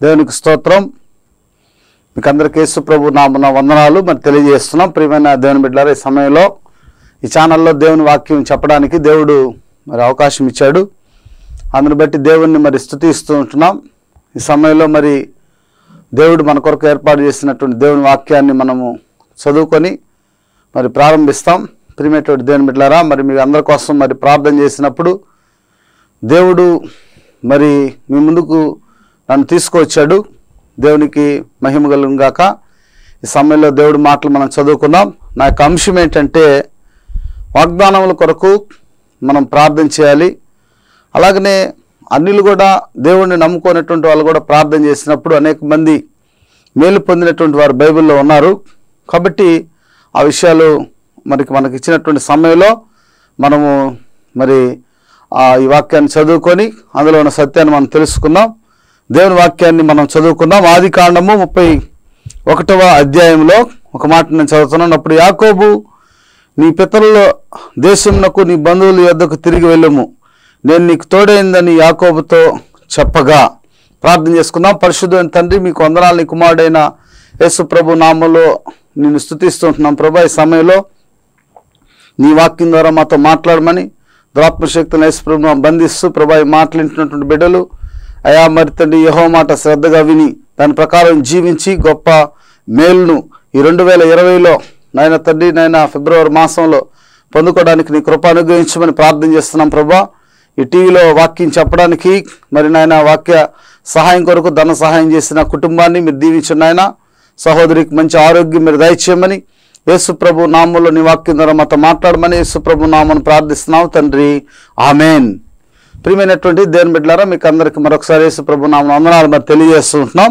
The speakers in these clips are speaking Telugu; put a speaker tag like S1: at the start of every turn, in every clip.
S1: దేవునికి స్తోత్రం మీకు అందరికీ యేసు ప్రభు నామన వందనాలు మరి తెలియజేస్తున్నాం ప్రియమైన దేవుని బిడ్డలారా ఈ సమయంలో ఈ ఛానల్లో దేవుని వాక్యం చెప్పడానికి దేవుడు మరి అవకాశం ఇచ్చాడు అందుని బట్టి దేవుణ్ణి మరి స్తుతిస్తూ ఉంటున్నాం ఈ సమయంలో మరి దేవుడు మన కొరకు ఏర్పాటు చేసినటువంటి దేవుని వాక్యాన్ని మనము చదువుకొని మరి ప్రారంభిస్తాం ప్రియమైనటువంటి దేవుని బిడ్డలారా మరి మీ అందరి కోసం మరి ప్రార్థన చేసినప్పుడు దేవుడు మరి మీ ముందుకు నన్ను తీసుకొచ్చాడు దేవునికి మహిమ కలుగును గాక ఈ సమయంలో దేవుడి మాటలు మనం చదువుకుందాం నా యొక్క అంశం ఏంటంటే వాగ్దానముల కొరకు మనం ప్రార్థన చేయాలి అలాగనే అన్నిలు కూడా దేవుడిని నమ్ముకునేటువంటి వాళ్ళు కూడా ప్రార్థన చేసినప్పుడు అనేక మంది మేలు పొందినటువంటి వారు బైబిల్లో ఉన్నారు కాబట్టి ఆ విషయాలు మనకి మనకి ఇచ్చినటువంటి సమయంలో మనము మరి ఆ ఈ వాక్యాన్ని చదువుకొని అందులో ఉన్న సత్యాన్ని మనం తెలుసుకుందాం దేవుని వాక్యాన్ని మనం చదువుకుందాం ఆది కాండము ముప్పై ఒకటవ అధ్యాయంలో ఒక మాట నేను చదువుతున్నాను అప్పుడు యాకోబు నీ పితరుల దేశమునకు నీ బంధువుల యొద్దకు తిరిగి వెళ్ళము నేను నీకు తోడైందని యాకోబుతో చెప్పగా ప్రార్థన చేసుకుందాం పరిశుద్ధమైన తండ్రి మీకు వందనాలు నీ కుమారుడైన యేసు ప్రభు నామంలో నేను స్థుతిస్తుంటున్నాం ప్రభా ఈ సమయంలో నీ వాక్యం ద్వారా మాతో మాట్లాడమని దురాత్మశక్తిని యేసు ప్రభు బంధిస్తూ ప్రభా ఈ మాట్లాడినటువంటి బిడ్డలు అయా మరి తండ్రి యహో మాట శ్రద్ధగా విని దాని ప్రకారం జీవించి గొప్ప మేలును ఈ రెండు వేల ఇరవైలో నాయన తండ్రి నాయన ఫిబ్రవరి మాసంలో పొందుకోవడానికి నీ కృప అనుగ్రహించమని ప్రార్థన చేస్తున్నాం ప్రభా ఈ టీవీలో వాక్యం చెప్పడానికి మరి నాయన వాక్య సహాయం కొరకు ధన సహాయం చేసిన కుటుంబాన్ని మీరు దీవించండి నాయన సహోదరికి మంచి ఆరోగ్యం మీరు దయచేయమని యేసు ప్రభు నామంలో నీ వాక్యం ద్వారా మాతో మాట్లాడమని యేసు ప్రభు నామను ప్రార్థిస్తున్నాం తండ్రి ఆమెన్ ప్రియమైనటువంటి దేవుని బిడ్డలారా మీకు అందరికి మరొకసారి యేసు ప్రభు నామను వందనాలు మరి తెలియజేస్తుంటున్నాం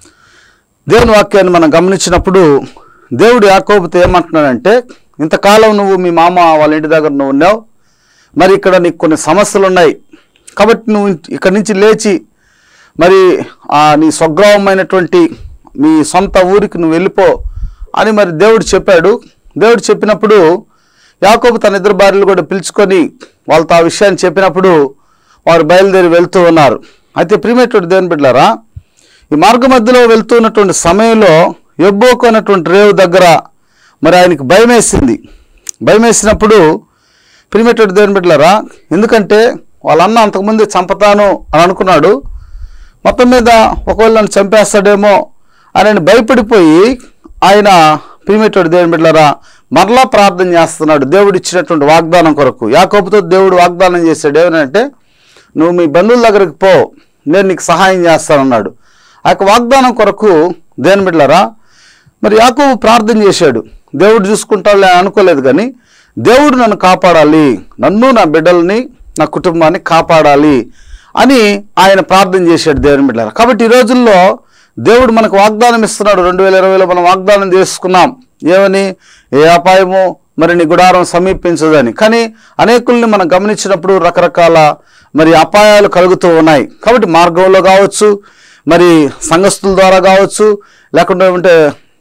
S1: దేవుని వాక్యాన్ని మనం గమనించినప్పుడు దేవుడు యాకోబుతో ఏమంటున్నాడంటే ఇంతకాలం నువ్వు మీ మామ వాళ్ళ ఇంటి దగ్గర నువ్వు ఉన్నావు మరి ఇక్కడ నీకు కొన్ని సమస్యలు ఉన్నాయి కాబట్టి నువ్వు ఇంటి- ఇక్కడి నుంచి లేచి మరి ఆ నీ స్వగ్రామమైనటువంటి మీ సొంత ఊరికి నువ్వు వెళ్ళిపో అని మరి దేవుడు చెప్పాడు దేవుడు చెప్పినప్పుడు యాకోబు తన ఇద్దరు భార్యలు కూడా పిలుచుకొని వాళ్ళతో ఆ విషయాన్ని చెప్పినప్పుడు వారు బయలుదేరి వెళ్తూ ఉన్నారు అయితే ప్రియమైనటువంటి దేవుని బిడ్డారా ఈ మార్గ మధ్యలో వెళ్తూ ఉన్నటువంటి సమయంలో ఎబ్బోకు అన్నటువంటి రేవు దగ్గర మరి ఆయనకి భయం వేసింది భయం వేసినప్పుడు ప్రిమేటెడ్ దేవుని బిడ్డలారా ఎందుకంటే వాళ్ళ అన్న అంతకుముందే చంపుతాను అని అనుకున్నాడు మొత్తం మీద ఒకవేళ నన్ను చంపేస్తాడేమో అని ఆయన భయపడిపోయి ఆయన ప్రిమేటెడ్ దేవుని బిడ్డలారా మరలా ప్రార్థన చేస్తున్నాడు దేవుడు ఇచ్చినటువంటి వాగ్దానం కొరకు యాకోబుతో దేవుడు వాగ్దానం చేశాడు ఏమనంటే నువ్వు మీ బంధువుల దగ్గరికి పో నేను నీకు సహాయం చేస్తానన్నాడు ఆ యొక్క వాగ్దానం కొరకు దేని బిడ్డలారా మరి యాకోబు ప్రార్థన చేశాడు దేవుడు చూసుకుంటాడులే అని అనుకోలేదు కానీ దేవుడు నన్ను కాపాడాలి నన్ను నా బిడ్డల్ని నా కుటుంబాన్ని కాపాడాలి అని ఆయన ప్రార్థన చేశాడు దేవుని బిడ్డలారా కాబట్టి ఈ రోజుల్లో దేవుడు మనకు వాగ్దానం ఇస్తున్నాడు రెండు వేల ఇరవైలో మనం వాగ్దానం చేసుకున్నాం ఏమని ఏ అపాయము మరి నీ గుడారం సమీపించదని కానీ అనేకుల్ని మనం గమనించినప్పుడు రకరకాల మరి అపాయాలు కలుగుతూ ఉన్నాయి కాబట్టి మార్గంలో కావచ్చు మరి సంఘస్థుల ద్వారా కావచ్చు లేకుంటే ఉంటే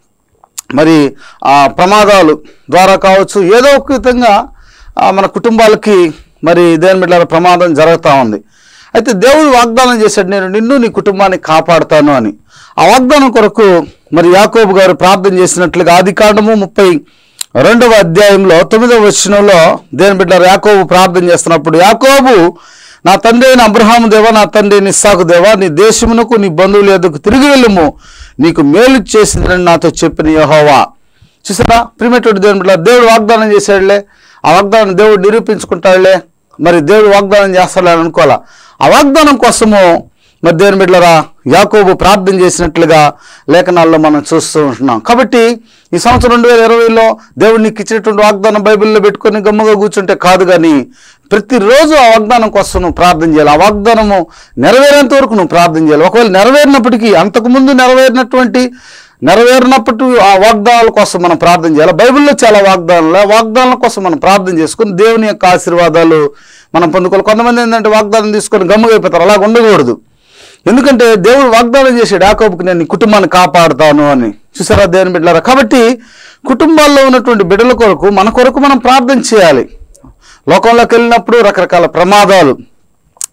S1: మరి ఆ ప్రమాదాలు ద్వారా కావచ్చు ఏదో ఒక విధంగా ఆ, మన కుటుంబాలకి మరి దేని బిడ్డల ప్రమాదం జరుగుతూ ఉంది అయితే దేవుడు వాగ్దానం చేశాడు నేను నిన్ను నీ కుటుంబాన్ని కాపాడుతాను అని ఆ వాగ్దానం కొరకు మరి యాకోబు గారు ప్రార్థన చేసినట్లుగా ఆది కాండము ముప్పై రెండవ అధ్యాయంలో తొమ్మిదవ వచనంలో దేని బిడ్డ యాకోబు ప్రార్థన చేస్తున్నప్పుడు యాకోబు నా తండ్రి అయిన అబ్రహాము దేవా నా తండ్రి నిస్సాకు దేవా నీ దేశమునకు నీ బంధువుల ఎదుకు తిరిగి వెళ్ళము నీకు మేలు చేసిందని నాతో చెప్పిన యహోవా చూసారా ప్రిమేటెడ్ దేవుని బిడ్డ దేవుడు వాగ్దానం చేశాడులే ఆ వాగ్దానం దేవుడు నిరూపించుకుంటాడులే మరి దేవుడు వాగ్దానం చేస్తాడులే అని అనుకోవాలా ఆ వాగ్దానం కోసము మరి దేవుని బిడ్డలరా యాకోబు ప్రార్థన చేసినట్లుగా లేఖనాల్లో మనం చూస్తూ ఉంటున్నాం కాబట్టి ఈ సంవత్సరం రెండు వేల ఇరవైలో దేవుడు నీకు ఇచ్చినటువంటి వాగ్దానం బైబిల్లో పెట్టుకొని గమ్ముగా కూర్చుంటే కాదు కానీ ప్రతిరోజు ఆ వాగ్దానం కోసం నువ్వు ప్రార్థన చేయాలి ఆ వాగ్దానము నెరవేరేంత వరకు నువ్వు ప్రార్థన చేయాలి ఒకవేళ నెరవేరినప్పటికీ అంతకుముందు నెరవేరినటువంటి నెరవేరినప్పటి ఆ వాగ్దానాల కోసం మనం ప్రార్థన చేయాలి బైబిల్లో చాలా వాగ్దానాలు ఆ వాగ్దానాల కోసం మనం ప్రార్థన చేసుకుని దేవుని యొక్క ఆశీర్వాదాలు మనం పొందుకోవాలి కొంతమంది ఏంటంటే వాగ్దానం తీసుకొని గమ్ముగా అయిపోతారు అలాగ ఉండకూడదు ఎందుకంటే దేవుడు వాగ్దానం చేశాడు యాకోబుకి నేను నీ కుటుంబాన్ని కాపాడుతాను అని చూసారా దేవుని బిడ్డలారా కాబట్టి కుటుంబాల్లో ఉన్నటువంటి బిడ్డల కొరకు మన కొరకు మనం ప్రార్థన చేయాలి లోకంలోకి వెళ్ళినప్పుడు రకరకాల ప్రమాదాలు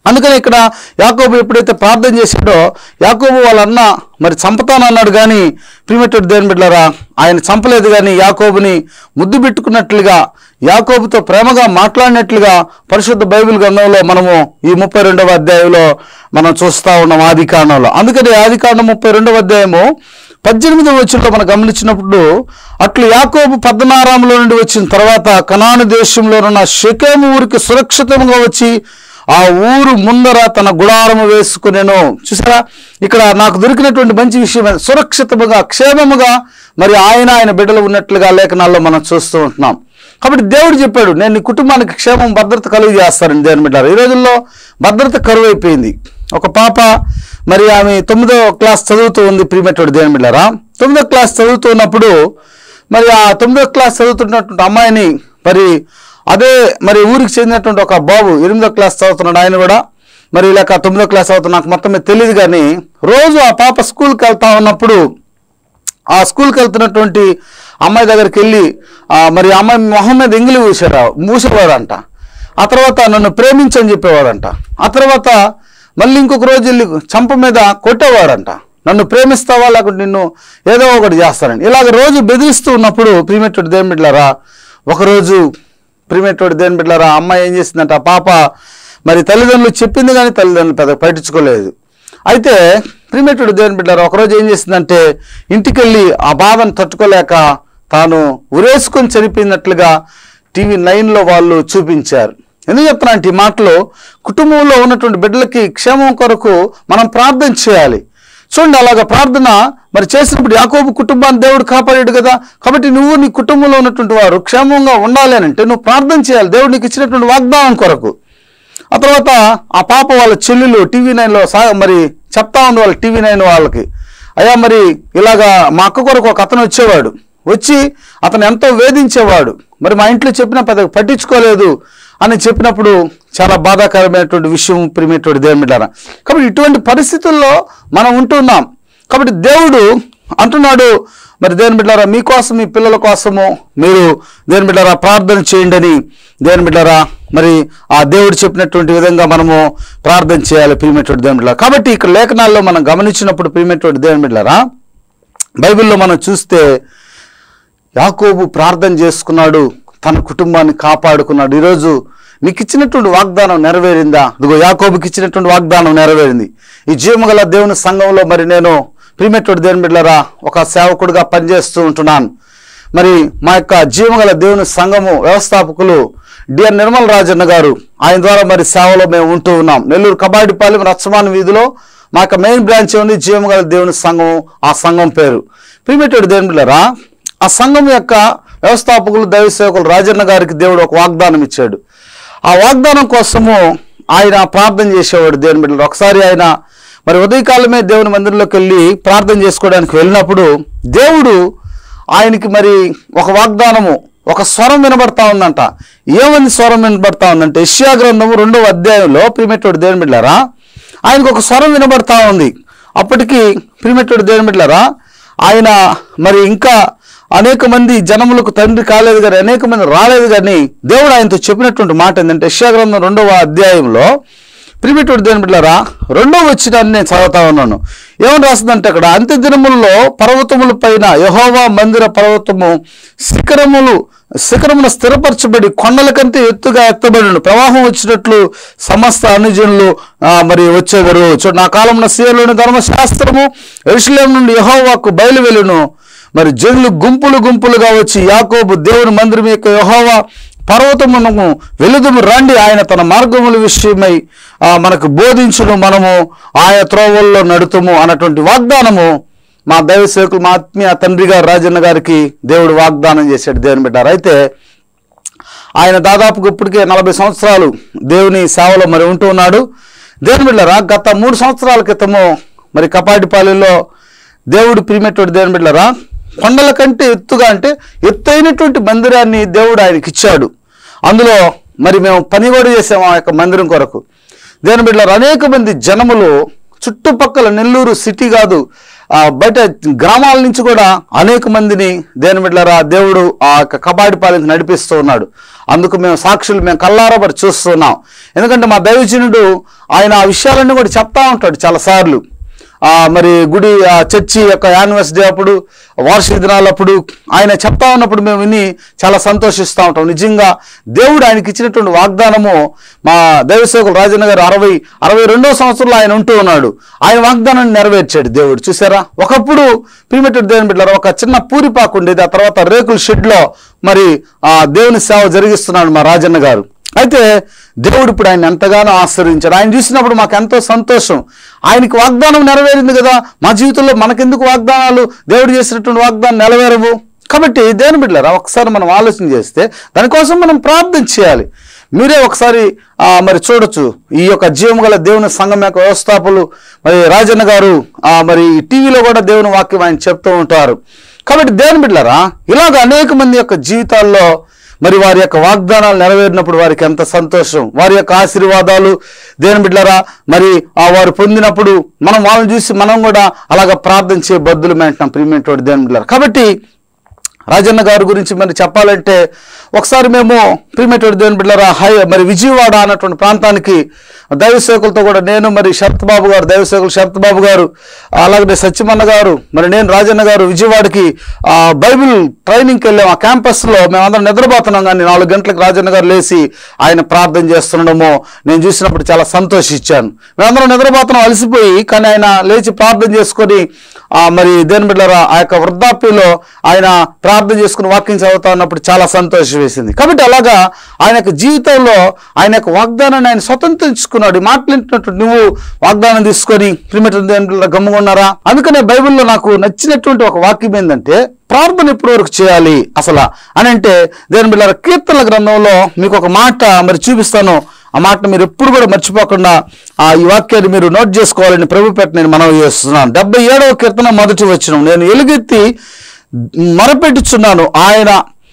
S1: అందుకని ఇక్కడ యాకోబు ఎప్పుడైతే ప్రార్థన చేశాడో యాకోబు వాళ్ళ అన్న మరి చంపుతానన్నాడు కానీ ప్రిమిటెడ్ దేని బిడ్డలారా ఆయన చంపలేదు కానీ యాకోబుని ముద్దు పెట్టుకున్నట్లుగా యాకోబుతో ప్రేమగా మాట్లాడినట్లుగా పరిశుద్ధ బైబిల్ గ్రంథంలో మనము ఈ ముప్పై రెండవ అధ్యాయంలో మనం చూస్తా ఉన్నాం ఆది కాండంలో అందుకని ఆది కాండం ముప్పై రెండవ అధ్యాయము పద్దెనిమిదవ వచ్చంలో మనం గమనించినప్పుడు అట్లు యాకోబు పద్మనారాంలో నుండి వచ్చిన తర్వాత కనాను దేశంలోనున్న షెకేము ఊరికి సురక్షితంగా వచ్చి ఆ ఊరు ముందర తన గుడారము వేసుకునేను చూసారా ఇక్కడ నాకు దొరికినటువంటి మంచి విషయం ఏంటి? సురక్షితముగా క్షేమముగా మరి ఆయన ఆయన బిడ్డలు ఉన్నట్లుగా లేఖనాల్లో మనం చూస్తూ ఉంటున్నాం కాబట్టి దేవుడు చెప్పాడు నేను నీ కుటుంబానికి క్షేమం భద్రత కలుగు చేస్తానని దేవుని బిడ్డారు ఈ రోజుల్లో భద్రత కరువు అయిపోయింది ఒక పాప మరి ఆమె తొమ్మిదో క్లాస్ చదువుతూ ఉంది ప్రీమెటోడు దేవుని బిడ్డారా తొమ్మిదో క్లాస్ చదువుతూ ఉన్నప్పుడు మరి ఆ తొమ్మిదో క్లాస్ చదువుతున్నటువంటి అమ్మాయిని మరి అదే మరి ఊరికి చెందినటువంటి ఒక బాబు ఎనిమిదో క్లాస్ చదువుతున్నాడు ఆయన కూడా మరి లేక తొమ్మిదో క్లాస్ చదువుతున్నా నాకు మొత్తం మీద తెలియదు కానీ రోజు ఆ పాప స్కూల్కి వెళ్తా ఉన్నప్పుడు ఆ స్కూల్కి వెళ్తున్నటువంటి అమ్మాయి దగ్గరికి వెళ్ళి ఆ, మరి ఆ అమ్మాయి మొహం మీద ఎంగిలి మూసాడు మూసేవాడంట ఆ తర్వాత నన్ను ప్రేమించని చెప్పేవాడంట ఆ తర్వాత మళ్ళీ ఇంకొక రోజు వెళ్ళి చంప మీద కొట్టేవాడంట నన్ను ప్రేమిస్తావా లేకుంటే నిన్ను ఏదో ఒకటి చేస్తానని ఇలాగ రోజు బెదిరిస్తూ ఉన్నప్పుడు ప్రీమెట్టుడు దేని బిడ్డలారా ఒకరోజు ప్రీమెట్టుడు దేని బిడ్డలారా ఆ అమ్మాయి ఏం చేసిందంట ఆ పాప మరి తల్లిదండ్రులు చెప్పింది కానీ తల్లిదండ్రులు పెద్ద పట్టించుకోలేదు అయితే ప్రిమేటుడు దేవుని బిడ్డారు ఒకరోజు ఏం చేసిందంటే ఇంటికి వెళ్ళి ఆ బాధను తట్టుకోలేక తాను ఉరేసుకొని చనిపోయినట్లుగా టీవీ నైన్లో వాళ్ళు చూపించారు ఎందుకు చెప్తున్నా అంటే ఈ మాటలు కుటుంబంలో ఉన్నటువంటి బిడ్డలకి క్షేమం కొరకు మనం ప్రార్థన చేయాలి చూడండి అలాగ ప్రార్థన మరి చేసినప్పుడు యాకోబు కుటుంబాన్ని దేవుడు కాపాడాడు కదా కాబట్టి నువ్వు నీ కుటుంబంలో ఉన్నటువంటి వారు క్షేమంగా ఉండాలి అని అంటే నువ్వు ప్రార్థన చేయాలి దేవుడు నీకు ఇచ్చినటువంటి వాగ్దానం కొరకు ఆ తర్వాత ఆ పాప వాళ్ళ చెల్లెలు టీవీ నైన్లో సా మరి చెప్తా ఉంది వాళ్ళ టీవీ నైన్ వాళ్ళకి అయ్యా మరి ఇలాగా మా అక్క కొరకు ఒక అతను వచ్చేవాడు వచ్చి అతను ఎంతో వేధించేవాడు మరి మా ఇంట్లో చెప్పినా పెద్దగా పట్టించుకోలేదు అని చెప్పినప్పుడు చాలా బాధాకరమైనటువంటి విషయం ప్రిమేటువంటి దేవుని బిడ్డారా కాబట్టి ఇటువంటి పరిస్థితుల్లో మనం ఉంటున్నాం కాబట్టి దేవుడు అంటున్నాడు మరి దేని బిడ్డారా మీకోసం మీ పిల్లల కోసము మీరు దేని బిడ్డారా ప్రార్థన చేయండి అని దేని బిడ్డారా మరి ఆ దేవుడు చెప్పినటువంటి విధంగా మనము ప్రార్థన చేయాలి ప్రియమైనటువంటి దేవుని బిడ్డారా కాబట్టి ఇక్కడ లేఖనాల్లో మనం గమనించినప్పుడు ప్రియమైనటువంటి దేవుని బిడ్డారా బైబిల్లో మనం చూస్తే యాకోబు ప్రార్థన చేసుకున్నాడు తన కుటుంబాన్ని కాపాడుకున్నాడు ఈరోజు నీకు ఇచ్చినటువంటి వాగ్దానం నెరవేరిందా ఇదిగో యాకోబుకి ఇచ్చినటువంటి వాగ్దానం నెరవేరింది ఈ జీవగల దేవుని సంఘంలో మరి నేను ప్రియమైనటువంటి దేవుని బిడ్డలారా ఒక సేవకుడిగా పనిచేస్తూ ఉంటున్నాను మరి మా యొక్క జీవగల దేవుని సంఘము వ్యవస్థాపకులు డిఆర్ నిర్మల్ రాజన్న గారు ఆయన ద్వారా మరి సేవలో మేము ఉంటూ ఉన్నాం నెల్లూరు కబాడిపాలెం రచ్చమాన వీధిలో మా యొక్క మెయిన్ బ్రాంచ్ ఉంది జీవగల దేవుని సంఘం ఆ సంఘం పేరు ప్రియమైనటువంటి దేవుని బిడ్డలారా ఆ సంఘం యొక్క వ్యవస్థాపకులు దైవ సేవకులు రాజన్న గారికి దేవుడు ఒక వాగ్దానం ఇచ్చాడు ఆ వాగ్దానం కోసము ఆయన ప్రార్థన చేసేవాడు దేవుని బిడ్డలు ఒకసారి ఆయన మరి ఉదయకాలమే దేవుని మందిరంలోకి వెళ్ళి ప్రార్థన చేసుకోవడానికి వెళ్ళినప్పుడు దేవుడు ఆయనకి మరి ఒక వాగ్దానము ఒక స్వరం వినబడతా ఉందంట ఏమని స్వరం వినబడతా ఉందంటే ఇష్యా గ్రంథము రెండవ అధ్యాయంలో ప్రిమెట్టోడు దేవుని బిడ్డారా ఆయనకు ఒక స్వరం వినబడతా ఉంది అప్పటికి ప్రిమెట్టోడు దేవుని బిడ్డారా ఆయన మరి ఇంకా అనేక మంది జనములకు తండ్రి కాలేదు కానీ అనేక మంది రాలేదు కానీ దేవుడు ఆయనతో చెప్పినటువంటి మాట ఏంటంటే యెషయా రెండవ అధ్యాయంలో ప్రిమిటెడ్ దేని బిడ్డారా రెండవ వచ్చినాన్ని నేను చదువుతా ఉన్నాను ఏమని రాస్తుందంటే అక్కడ అంత్య దినముల్లో పర్వతముల పైన యహోవా మందిర పర్వతము శిఖరములు శిఖరమున స్థిరపరచబడి కొండల కంటే ఎత్తుగా ఎత్తబడిను ప్రవాహం వచ్చినట్లు సమస్త అనుజనులు ఆ, మరి వచ్చేవారు చూడు నా కాలంలో సీయలోని ధర్మశాస్త్రము ఎరుషులేం నుండి యహోవాకు బయలువెళ్ళును మరి జనులు గుంపులు గుంపులుగా వచ్చి యాకోబు దేవుని మందిరం యొక్క యహోవా పర్వతమునకు వెలుదుము రండి ఆయన తన మార్గముల విషయమై ఆ, మనకు బోధించును మనము ఆయన త్రోవల్లో నడుతుము అన్నటువంటి వాగ్దానము మా దైవ సేవకులు మా ఆత్మీయ తండ్రి గారు రాజన్న గారికి దేవుడు వాగ్దానం చేశాడు దేవుని బిడ్డారు అయితే ఆయన దాదాపుగా ఇప్పటికే నలభై సంవత్సరాలు దేవుని సేవలో మరి ఉంటూ ఉన్నాడు దేవుని బిడ్డరా గత మూడు సంవత్సరాల క్రితము మరి కపాటిపాలెంలో దేవుడు ప్రిమెట్టోడు దేవుని బిడ్డరా కొండల కంటే ఎత్తుగా అంటే ఎత్తైనటువంటి మందిరాన్ని దేవుడు ఆయనకి ఇచ్చాడు అందులో మరి మేము పని కూడా చేసాము ఆ యొక్క మందిరం కొరకు దేవుని బిడ్డలారా అనేక మంది జనములు చుట్టుపక్కల నెల్లూరు సిటీ కాదు ఆ, బయట గ్రామాల నుంచి కూడా అనేక మందిని దేని బిడ్డలారా దేవుడు ఆ యొక్క కబాడి పాలనకి నడిపిస్తూ ఉన్నాడు అందుకు మేము సాక్షులు మేము కల్లారబడి చూస్తున్నాం ఎందుకంటే మా దైవజనుడు ఆయన ఆ విషయాలన్నీ కూడా చెప్తా ఉంటాడు చాలాసార్లు ఆ మరి గుడి ఆ చర్చి యొక్క యానివర్సరీ అప్పుడు వార్షిక దినాలప్పుడు ఆయన చెప్తా ఉన్నప్పుడు మేము విని చాలా సంతోషిస్తూ ఉంటాం నిజంగా దేవుడు ఆయనకి ఇచ్చినటువంటి వాగ్దానము మా దైవసేవకులు రాజన్న గారు అరవై అరవై రెండో సంవత్సరంలో ఆయన ఉంటూ ఉన్నాడు ఆయన వాగ్దానాన్ని నెరవేర్చాడు దేవుడు చూసారా ఒకప్పుడు ప్రీమెటెడ్ దేవుని బిడ్డలారా ఒక చిన్న పూరిపాకు ఉండేది ఆ తర్వాత రేకుల షెడ్లో మరి ఆ దేవుని సేవ జరిగిస్తున్నాడు మా రాజన్న గారు అయితే దేవుడు ఇప్పుడు ఆయన ఎంతగానో ఆశ్రయించాడు ఆయన చూసినప్పుడు మాకు ఎంతో సంతోషం ఆయనకి వాగ్దానం నెరవేరింది కదా మా జీవితంలో మనకెందుకు వాగ్దానాలు దేవుడు చేసినటువంటి వాగ్దానం నెరవేరవు కాబట్టి దేవుని బిడ్డలారా ఒకసారి మనం ఆలోచన చేస్తే దానికోసం మనం ప్రార్థన చేయాలి మీరే ఒకసారి ఆ, మరి చూడొచ్చు ఈ యొక్క జీవం గల దేవుని సంఘం యొక్క వ్యవస్థాపకులు మరి రాజన్న గారు ఆ, మరి టీవీలో కూడా దేవుని వాక్యం ఆయన చెప్తూ ఉంటారు కాబట్టి దేవుని బిడ్డలారా ఇలాగ అనేక మంది యొక్క జీవితాల్లో మరి వారి యొక్క వాగ్దానాలు నెరవేరినప్పుడు వారికి ఎంత సంతోషం వారి యొక్క ఆశీర్వాదాలు దేని బిడ్డలారా మరి ఆ వారు పొందినప్పుడు మనం వాళ్ళని చూసి మనం కూడా అలాగ ప్రార్థన చేయ బద్దులు మేంటున్నాం ప్రియమైనటువంటి దేని బిడ్డలారా కాబట్టి రాజన్న గారి గురించి మరి చెప్పాలంటే ఒకసారి మేము ప్రీమేటెడ్ దేవుని బిడ్డలారా హై మరి విజయవాడ అన్నటువంటి ప్రాంతానికి దైవసేవకులతో కూడా నేను మరి శరత్ బాబు గారు దైవసేవకులు శరత్ బాబు గారు అలాగే సత్యమన్న గారు మరి నేను రాజన్న గారు విజయవాడకి ఆ, బైబిల్ ట్రైనింగ్కి వెళ్ళాం ఆ క్యాంపస్లో మేమందరం నిద్రపోతున్నాం కానీ నాలుగు గంటలకు రాజన్న గారు లేచి ఆయన ప్రార్థన చేస్తుండడము నేను చూసినప్పుడు చాలా సంతోషించాను మేమందరం నిద్రపోతున్నాం అలసిపోయి కానీ ఆయన లేచి ప్రార్థన చేసుకొని ఆ, మరి దేని బిడ్డలారా ఆ యొక్క వృద్ధాప్యంలో ఆయన ప్రార్థన చేసుకుని వాక్యం చదువుతా ఉన్నప్పుడు చాలా సంతోషం వేసింది కాబట్టి అలాగా ఆయన యొక్క జీవితంలో ఆయన యొక్క వాగ్దానాన్ని ఆయన స్వతంత్రించుకున్నాడు ఈ మాట్లాడినట్టు నువ్వు వాగ్దానం తీసుకొని ప్రిమిటర్ దేని బిడ్డలారా గమ్ముగా ఉన్నారా అందుకనే బైబిల్లో నాకు నచ్చినటువంటి ఒక వాక్యం ఏంటంటే ప్రార్థన ఎప్పటి వరకు చేయాలి అసలు అని అంటే దేని బిడ్డలారా కీర్తనల గ్రంథంలో మీకు ఒక మాట మరి చూపిస్తాను ఆ మాట మీరు ఎప్పుడు కూడా మర్చిపోకుండా ఆ ఈ వాక్యాన్ని మీరు నోట్ చేసుకోవాలని ప్రభు పెట్ట నేను మనవి చేస్తున్నాను డెబ్బై ఏడవ కీర్తన మొదటి వచ్చిన నేను ఎలుగెత్తి మరపెట్టుచున్నాను ఆయన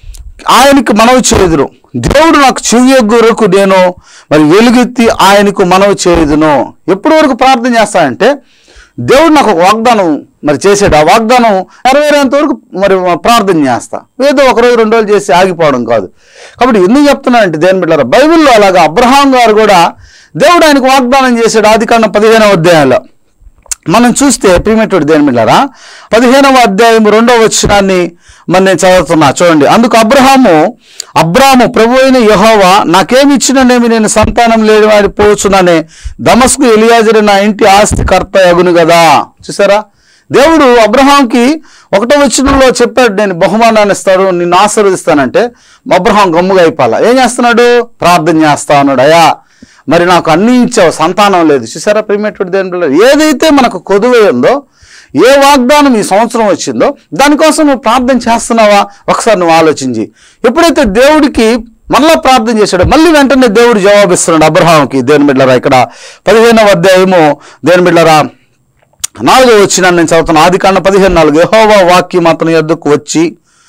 S1: ఆయనకి మనవి చేయుదును దేవుడు నాకు చెవియొగ్గురకు నేను మరి వెలుగెత్తి ఆయనకు మనవి చేయుదును ఎప్పటి వరకు ప్రార్థన చేస్తానంటే దేవుడు నాకు ఒక వాగ్దానం మరి చేసాడు ఆ వాగ్దానం నెరవేరేంత వరకు మరి ప్రార్థన చేస్తా ఏదో ఒక రోజు రెండు రోజులు చేసి ఆగిపోవడం కాదు కాబట్టి ఎందుకు చెప్తున్నానంటే దేని బిడ్డారా బైబిల్లో అలాగా అబ్రహాం గారు కూడా దేవుడు ఆయనకు వాగ్దానం చేశాడు ఆది కాండం పదిహేనవ అధ్యాయంలో మనం చూస్తే ప్రియమైనటువంటి దేని మిళ్ళారా పదిహేనవ అధ్యాయం రెండవ వచనాన్ని మరి నేను చదువుతున్నా చూడండి అందుకు అబ్రహాము అబ్రాము ప్రభు అయిన యహోవా నాకేమి ఇచ్చిననేమి నేను సంతానం లేని వాడి పోవచ్చుననే దమస్కు ఎలియాజరు నా ఇంటి ఆస్తి కర్త అగును కదా చూసారా దేవుడు అబ్రహాంకి ఒకటో వచనంలో చెప్పాడు నేను బహుమానాన్ని ఇస్తాను నిన్ను ఆశీర్వదిస్తానంటే అబ్రహాం గమ్ముగా అయిపోవాలా ఏం చేస్తున్నాడు ప్రార్థన చేస్తా ఉన్నాడు అయ్యా మరి నాకు అన్ని ఇచ్చావు సంతానం లేదు చూసారా ప్రియమైనటువంటి దేవుని బిడ్డలారా? ఏదైతే మనకు కొదువై ఉందో ఏ వాగ్దానం ఈ సంవత్సరం వచ్చిందో దానికోసం నువ్వు ప్రార్థన చేస్తున్నావా ఒకసారి నువ్వు ఆలోచించి ఎప్పుడైతే దేవుడికి మళ్ళా ప్రార్థన చేశాడు మళ్ళీ వెంటనే దేవుడు జవాబిస్తున్నాడు అబ్రహాంకి దేని బిడ్డరా ఇక్కడ పదిహేనవ అధ్యాయము దేని బిడ్డరా నాలుగో వచ్చిన నేను చదువుతాను ఆది కాండ పదిహేను నాలుగు యెహోవా వాక్యం అతని యొద్దకు వచ్చి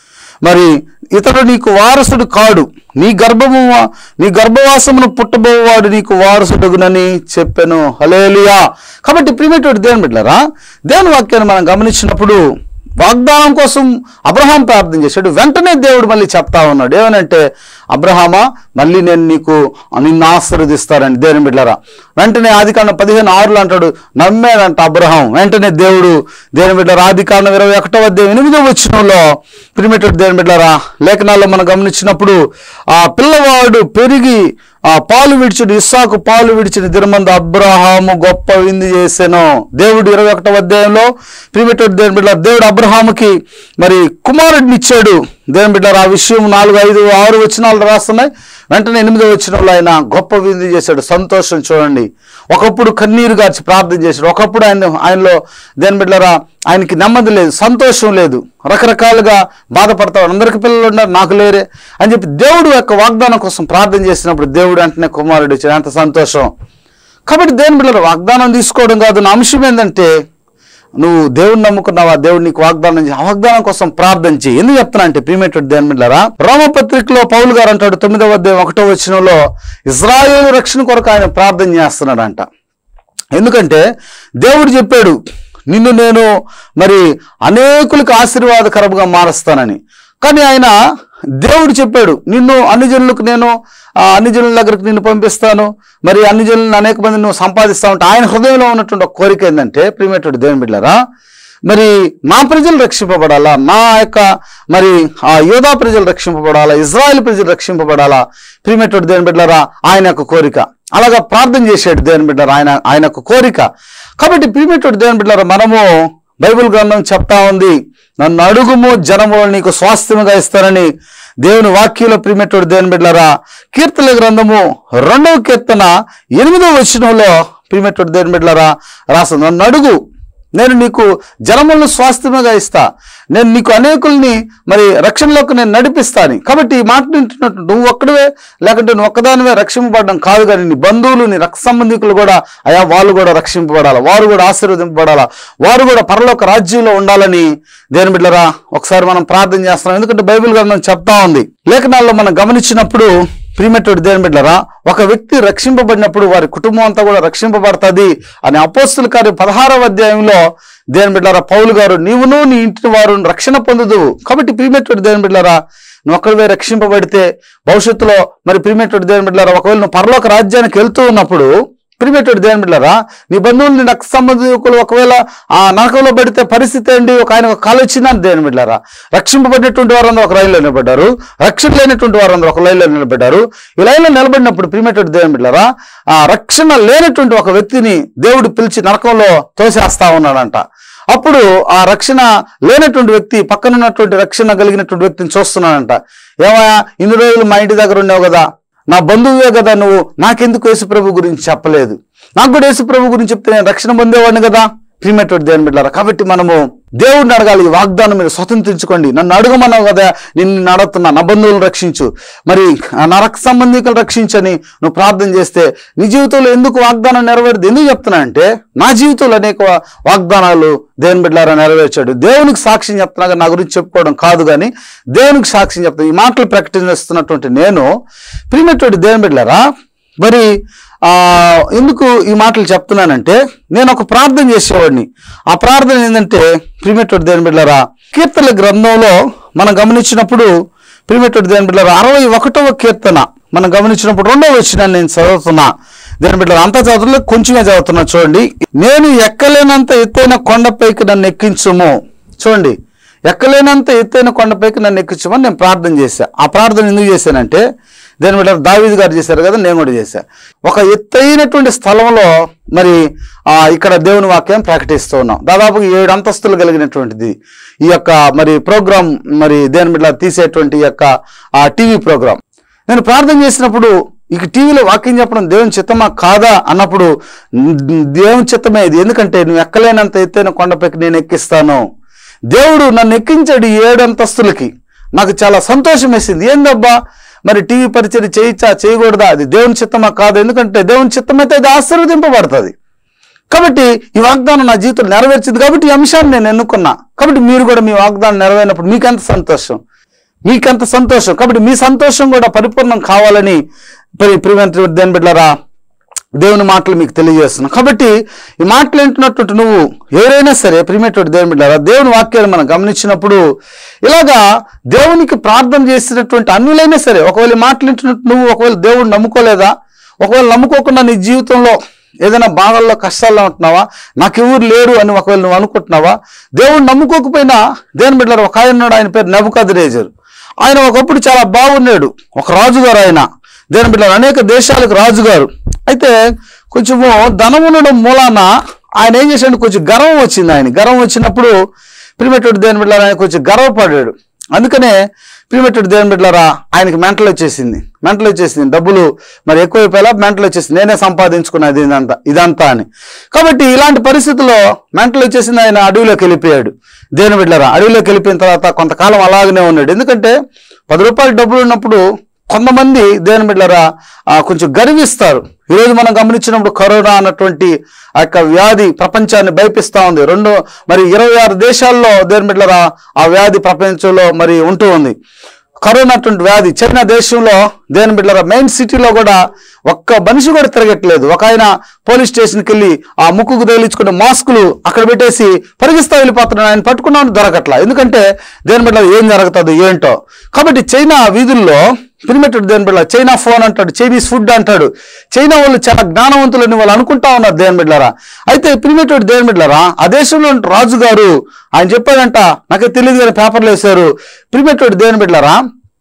S1: మరి ఇతడు నీకు వారసుడు కాడు నీ గర్భము నీ గర్భవాసమును పుట్టబోవాడు నీకు వారసుడుగునని చెప్పాను హలేలియా కాబట్టి ప్రిమేటెడ్ దేవుని బిడ్డలారా దేవుని వాక్యాన్ని మనం గమనించినప్పుడు వాగ్దానం కోసం అబ్రహాం ప్రార్థన చేశాడు వెంటనే దేవుడు మళ్ళీ చెప్తా ఉన్నాడు ఏమనంటే అబ్రహామా మళ్ళీ నేను నీకు నిన్ను ఆశీర్వదిస్తారని దేవుని బిడ్డలారా వెంటనే ఆదికాండం పదిహేను ఆరులు అంటాడు నమ్మాడంట అబ్రహాం వెంటనే దేవుడు దేవుని బిడ్డలారా ఆదికాండం ఇరవై ఒకటో అధ్యాయం ఎనిమిదో వచ్చినంలో ప్రిమిటెడ్ దేవుని బిడ్డలారా లేఖనాల్లో మనం గమనించినప్పుడు ఆ పిల్లవాడు పెరిగి ఆ పాలు విడిచుడు ఇస్సాకు పాలు విడిచిన దినమందు అబ్రహాము గొప్ప విందు చేశాను దేవుడు ఇరవై ఒకటో అధ్యాయంలో ప్రిమిటెడ్ దేవుని బిడ్డ దేవుడు అబ్రహాముకి మరి కుమారుడిని ఇచ్చాడు దేవుని బిడ్డ ఆ విషయం నాలుగు ఐదు ఆరు వచనాలు రాస్తున్నాయి వెంటనే ఎనిమిదో వచనంలో ఆయన గొప్ప విందు చేశాడు సంతోషం చూడండి ఒకప్పుడు కన్నీరు గార్చి ప్రార్థన చేశాడు ఒకప్పుడు ఆయన ఆయనలో దేని బిడ్డరా ఆయనకి నెమ్మది లేదు సంతోషం లేదు రకరకాలుగా బాధపడతాడు అందరికి పిల్లలు ఉన్నారు నాకు లేరే అని చెప్పి దేవుడు యొక్క వాగ్దానం కోసం ప్రార్థన చేసినప్పుడు దేవుడు వెంటనే కుమారుడు ఇచ్చాడు అంత సంతోషం కాబట్టి దేని బిడ్డలు వాగ్దానం తీసుకోవడం కాదు నా అంశం ఏంటంటే నువ్వు దేవుడిని నమ్ముకున్నావా దేవుడు నీకు వాగ్దానం చేయి ఆ వాగ్దానం కోసం ప్రార్థన చేయి ఎందుకు చెప్తున్నా అంటే ప్రీమేటెడ్ దేని బిడ్డరా రోమపత్రికలో పౌలు గారు అంటాడు తొమ్మిదవ అధ్యాయం ఒకటో వచనంలో ఇజ్రాయేల్ రక్షణ కొరకు ఆయన ప్రార్థన చేస్తున్నాడంట ఎందుకంటే దేవుడు చెప్పాడు నిన్ను నేను మరి అనేకులకు ఆశీర్వాదకరంగా మారుస్తానని కానీ ఆయన దేవుడు చెప్పాడు నిన్ను అన్ని జనులకు నేను ఆ, అన్ని జనుల దగ్గరకు నిన్ను పంపిస్తాను మరి అన్ని జనులను అనేక మంది నువ్వు సంపాదిస్తా ఉంటే ఆయన హృదయంలో ఉన్నటువంటి ఒక కోరిక ఏంటంటే ప్రియమేటువంటి దేవుని బిడ్డారా మరి నా ప్రజలు రక్షింపబడాలా నా యొక్క మరి ఆ యోధా ప్రజలు రక్షింపబడాలా ఇజ్రాయెల్ ప్రజలు రక్షింపబడాలా ప్రియమేటువంటి దేవుని బిడ్డారా ఆయన యొక్క కోరిక అలాగా ప్రార్థన చేశాడు దేవుని బిడ్డారా ఆయన ఆయన యొక్క కోరిక కాబట్టి ప్రియమేటువంటి దేవుని బిడ్డారా మనము బైబిల్ గ్రంథం చెప్తా ఉంది నన్ను అడుగుము జనము నీకు స్వాస్థ్యముగా ఇస్తానని దేవుని వాక్యంలో ప్రియమేటువంటి దేవుని బిడ్డారా కీర్తన గ్రంథము రెండవ కీర్తన ఎనిమిదవ వచనంలో ప్రియమేటువంటి దేవుని బిడ్డారా రాసు నన్ను అడుగు నేను నీకు జనములను స్వాస్థ్యముగా ఇస్తా నేను నీకు అనేకుల్ని మరి రక్షణలోకి నేను నడిపిస్తాను కాబట్టి ఈ మాట వింటున్నట్టు నువ్వు ఒక్కడవే లేకుంటే నువ్వు ఒక్కదానివే రక్షింపబడడం కాదు కానీ నీ బంధువులు నీ రక్త సంబంధికులు కూడా అయా వాళ్ళు కూడా రక్షింపబడాలా వారు కూడా ఆశీర్వదింపబడాలా వారు కూడా పరలోక రాజ్యంలో ఉండాలని దేని బిడ్డరా ఒకసారి మనం ప్రార్థన చేస్తున్నాం ఎందుకంటే బైబిల్ గ్రంథం చెప్తా ఉంది లేఖనాల్లో మనం గమనించినప్పుడు ప్రియమేటువంటి దేని బిడ్డరా ఒక వ్యక్తి రక్షింపబడినప్పుడు వారి కుటుంబం అంతా కూడా రక్షింపబడుతుంది అని అపోస్తుల కార్యం పదహారవ అధ్యాయంలో దేని బిడ్డరా పౌలు గారు నీవును నీ ఇంటి వారు రక్షణ పొందుదు కాబట్టి ప్రియమేటువంటి దేని బిడ్డరా నువ్వు ఒక్కడివే రక్షింపబడితే భవిష్యత్తులో మరి ప్రియమేటువంటి దేని బిడ్డరా ఒకవేళ నువ్వు పరలోక రాజ్యానికి వెళ్తూ ఉన్నప్పుడు ప్రియమేటువంటి దేని బిడ్డరా నీ బంధువులు నీ రక్త సంబంధికులు ఒకవేళ ఆ నరకంలో పడితే పరిస్థితి ఏంటి ఒక ఆయన ఒక కాలు వచ్చిందా దేని బిడ్డారా రక్షింపబడినటువంటి వారందరూ ఒక లైన్లో నిలబడ్డారు రక్షణ లేనటువంటి వారందరూ ఒక లైన్లో నిలబడ్డారు ఈ లైన్లో నిలబడినప్పుడు ప్రియమేటువంటి దేని బిడ్డారా ఆ రక్షణ లేనటువంటి ఒక వ్యక్తిని దేవుడు పిలిచి నరకంలో తోసేస్తా ఉన్నాడంట అప్పుడు ఆ రక్షణ లేనటువంటి వ్యక్తి పక్కన ఉన్నటువంటి రక్షణ కలిగినటువంటి వ్యక్తిని చూస్తున్నాడంట ఏమయ్యా ఇన్ని రోజులు మా ఇంటి దగ్గర ఉన్నావు కదా నా బంధువువే కదా నువ్వు నాకెందుకు యేసుప్రభు గురించి చెప్పలేదు నాకు కూడా యేసుప్రభు గురించి చెప్తే నేను రక్షణ పొందేవాడిని కదా ప్రియమేటువంటి దేవుని బిడ్డారా కాబట్టి మనము దేవుడిని అడగాలి ఈ వాగ్దానం మీరు స్వతంత్రించుకోండి నన్ను అడగమన్నావు కదా నిన్ను అడుగుతున్నా నా బంధువులను రక్షించు మరి ఆ నా రక్త సంబంధికులు రక్షించని నువ్వు ప్రార్థన చేస్తే నీ జీవితంలో ఎందుకు వాగ్దానం నెరవేరుది ఎందుకు చెప్తున్నా అంటే నా జీవితంలో అనేక వా- వాగ్దానాలు దేవుని బిడ్డారా నెరవేర్చాడు దేవునికి సాక్ష్యం చెప్తున్నా కానీ నా గురించి చెప్పుకోవడం కాదు కానీ దేవునికి సాక్ష్యం చెప్తాను ఈ మాటలు ప్రకటిస్తున్నటువంటి నేను ప్రియమేటువంటి దేవుని బిడ్డారా మరి ఆ ఎందుకు ఈ మాటలు చెప్తున్నానంటే నేను ఒక ప్రార్థన చేసేవాడిని ఆ ప్రార్థన ఏంటంటే ప్రిమేటోడు దేని బిడ్డరా కీర్తన గ్రంథంలో మనం గమనించినప్పుడు ప్రిమేటోడు దేని బిడ్డరా అరవై ఒకటవ కీర్తన మనం గమనించినప్పుడు రెండవ వచ్చిన నేను చదువుతున్నా దేని బిడ్డరా అంతా చదువుతున్నా కొంచెమే చదువుతున్నా చూడండి నేను ఎక్కలేనంత ఎత్తైన కొండపైకి నన్ను ఎక్కించుము చూడండి ఎక్కలేనంత ఎత్తైన కొండపైకి నన్ను ఎక్కించమని నేను ప్రార్థన చేశా ఆ ప్రార్థన ఎందుకు చేశానంటే దేని బిడ్డ దావీద్ గారు చేశారు కదా నేను కూడా చేశా ఒక ఎత్తైనటువంటి స్థలంలో మరి ఆ ఇక్కడ దేవుని వాక్యం ప్రకటిస్తూ ఉన్నాం దాదాపు ఏడు అంతస్తులు కలిగినటువంటిది ఈ యొక్క మరి ప్రోగ్రాం మరి దేని బిడ్డ తీసేటువంటి ఈ యొక్క ఆ టీవీ ప్రోగ్రాం నేను ప్రార్థన చేసినప్పుడు ఇక టీవీలో వాక్యం చెప్పడం దేవుని చిత్తమా కాదా అన్నప్పుడు "న్- దేవుని చిత్తమే ఇది ఎందుకంటే నువ్వు ఎక్కలేనంత ఎత్తైన కొండపైకి నేను ఎక్కిస్తాను దేవుడు నన్ను ఎక్కించాడు ఈ ఏడు అంతస్తులకి నాకు చాలా సంతోషం వేసింది ఏందబ్బా మరి టీవీ పరిచయం చేయొచ్చా చేయకూడదా అది దేవుని చిత్తమా కాదు ఎందుకంటే దేవుని చిత్తమైతే అది ఆశీర్వదింపబడుతుంది కాబట్టి ఈ వాగ్దానం నా జీవితంలో నెరవేర్చింది కాబట్టి ఈ అంశాన్ని నేను ఎన్నుకున్నా కాబట్టి మీరు కూడా మీ వాగ్దానం నెరవేరినప్పుడు మీకెంత సంతోషం మీకెంత సంతోషం కాబట్టి మీ సంతోషం కూడా పరిపూర్ణం కావాలని మరి ప్రివెంట్ దేని బిడ్డరా దేవుని మాటలు మీకు తెలియజేస్తున్నాం కాబట్టి ఈ మాటలు వింటున్నట్టు నువ్వు ఎవరైనా సరే ప్రిమేటువంటి దేవుని బిడ్డారా దేవుని వాక్యాన్ని మనం గమనించినప్పుడు ఇలాగా దేవునికి ప్రార్థన చేసినటువంటి అన్యులైనా సరే ఒకవేళ ఈ మాటలు వింటున్నట్టు నువ్వు ఒకవేళ దేవుడు నమ్ముకోలేదా ఒకవేళ నమ్ముకోకుండా నీ జీవితంలో ఏదైనా బాధల్లో కష్టాల్లో ఉంటున్నావా నాకు ఎవరు లేరు అని ఒకవేళ నువ్వు అనుకుంటున్నావా దేవుడు నమ్ముకోకపోయినా దేవుని బిడ్డలు ఒక ఆయన ఉన్నాడు ఆయన పేరు నెబుకద్రేజర్ ఆయన ఒకప్పుడు చాలా బాగున్నాడు ఒక రాజుగారు ఆయన దేవుని బిడ్డలు అనేక దేశాలకు రాజుగారు అయితే కొంచెము ధనం ఉండడం మూలాన ఆయన ఏం చేశాడు కొంచెం గర్వం వచ్చింది ఆయన గర్వం వచ్చినప్పుడు ప్రిమెటెడ్ దేవుని బిడ్డలారా ఆయన కొంచెం గర్వపడాడు అందుకనే ప్రిమెటెడ్ దేవుని బిడ్డలారా ఆయనకి మెంటల్ వచ్చేసింది మెంటల్ వచ్చేసింది డబ్బులు మరి ఎక్కువైపోయేలా మెంటల్ వచ్చేసింది నేనే సంపాదించుకున్నది ఇదంతా ఇదంతా అని కాబట్టి ఇలాంటి పరిస్థితుల్లో మెంటల్ వచ్చేసింది ఆయన అడవిలోకి వెళ్ళిపోయాడు దేవుని బిడ్డలారా అడవిలోకి వెళ్ళిపోయిన తర్వాత కొంతకాలం అలాగనే ఉన్నాడు ఎందుకంటే పది రూపాయలు డబ్బులు ఉన్నప్పుడు కొంతమంది దేవుని బిడ్డలారా ఆ, కొంచెం గర్విస్తారు ఈరోజు మనం గమనించినప్పుడు కరోనా అన్నటువంటి ఆ యొక్క వ్యాధి ప్రపంచాన్ని భయపిస్తా ఉంది రెండు మరి ఇరవై ఆరు దేశాల్లో దేవుని బిడ్డలారా ఆ వ్యాధి ప్రపంచంలో మరి ఉంటూ ఉంది కరోనా అటువంటి వ్యాధి చైనా దేశంలో దేని బిడ్డల మెయిన్ సిటీలో కూడా ఒక్క మనిషి కూడా తిరగట్లేదు ఒక ఆయన పోలీస్ స్టేషన్కి వెళ్ళి ఆ ముక్కుకు తగిలించుకున్న మాస్కులు అక్కడ పెట్టేసి పరిగిస్తా వెళ్ళిపోతున్నాడు ఆయన పట్టుకున్నాను దొరకట్లా ఎందుకంటే దేని బిడ్డ ఏం జరుగుతుంది ఏంటో కాబట్టి చైనా వీధుల్లో పిరిమెట్టడు దేని బిడ్డ చైనా ఫోన్ అంటాడు చైనీస్ ఫుడ్ అంటాడు చైనా వాళ్ళు చాలా జ్ఞానవంతులని వాళ్ళు అనుకుంటా ఉన్నారు దేని బిడ్డలారా అయితే పిరిమెట్టడు దేని బిడ్డలారా ఆ దేశంలో ఉన్న రాజు గారు ఆయన చెప్పాడంట నాకే తెలియదు కానీ పేపర్లు వేశారు పిరిమెట్టడు దేని బిడ్డలారా